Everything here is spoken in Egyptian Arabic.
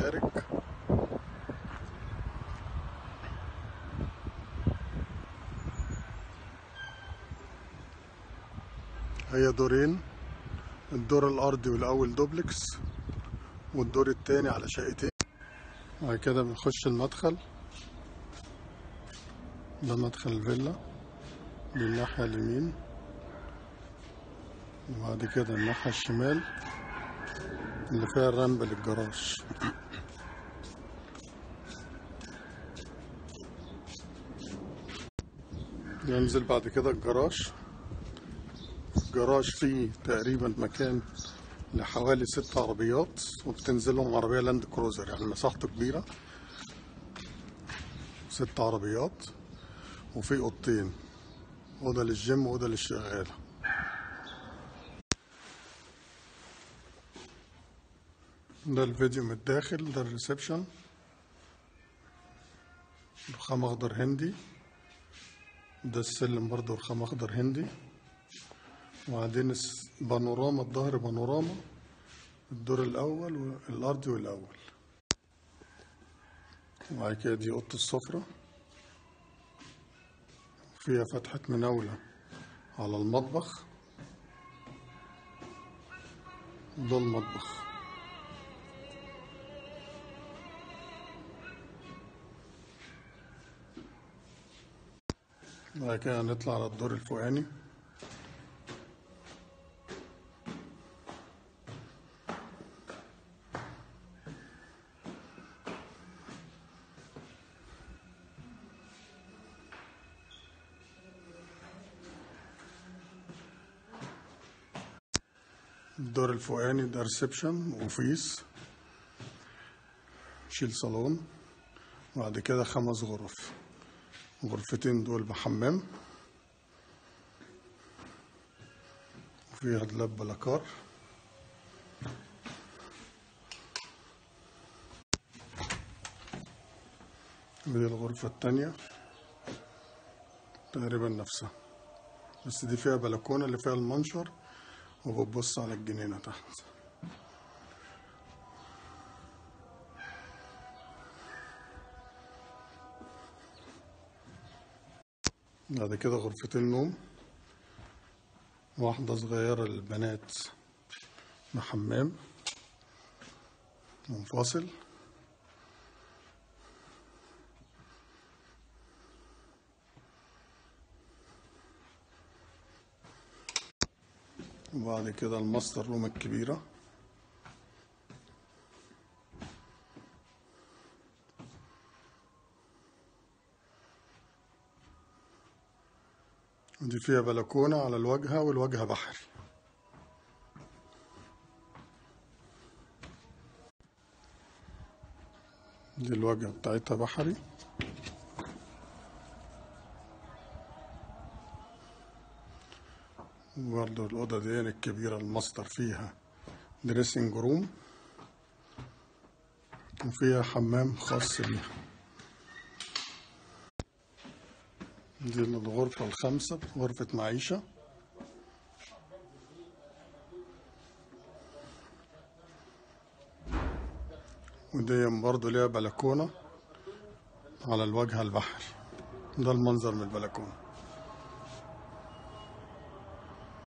الخارج هي دورين الدور الأرضي والأول دوبلكس والدور التاني على شقتين بعد كده بنخش المدخل ده مدخل الفيلا دي الناحية اليمين وبعد كده الناحية الشمال اللي فيها الرمب للجراج ننزل بعد كده الجراج الجراج فيه تقريبا مكان لحوالي ست عربيات وبتنزلهم عربية لاند كروزر يعني مساحته كبيرة ست عربيات وفي اوضتين اوضه للجيم واوضه للشغاله ده الفيديو من الداخل ده الريسبشن رخام اخضر هندي ده السلم برضه رخام اخضر هندي وبعدين الس- بانوراما الظهر بانوراما الدور الاول والارضي والاول وبعد كده دي اوضه السفره فيها فتحة مناولة على المطبخ ده المطبخ بعد كده نطلع على الدور الفوقاني الدور الفوقاني ده ريسبشن اوفيس شيل صالون وبعد كده خمس غرف غرفتين دول بحمام وفيها دولاب بلاكار ودي الغرفة التانية تقريبا نفسها بس دي فيها بلكونة اللي فيها المنشر وبتبص على الجنينة تحت بعد كده غرفتين نوم واحدة صغيرة للبنات بحمام منفصل وبعد كده الماستر روم الكبيرة دي فيها بلكونة على الواجهة والواجهة بحري دي الواجهة بتاعتها بحري برضه الأوضة دي الكبيرة الماستر فيها دريسنج روم وفيها حمام خاص بيها دي الغرفة الخامسة غرفة معيشة ودي برضه ليها بلكونة على الواجهة البحري ده المنظر من البلكونة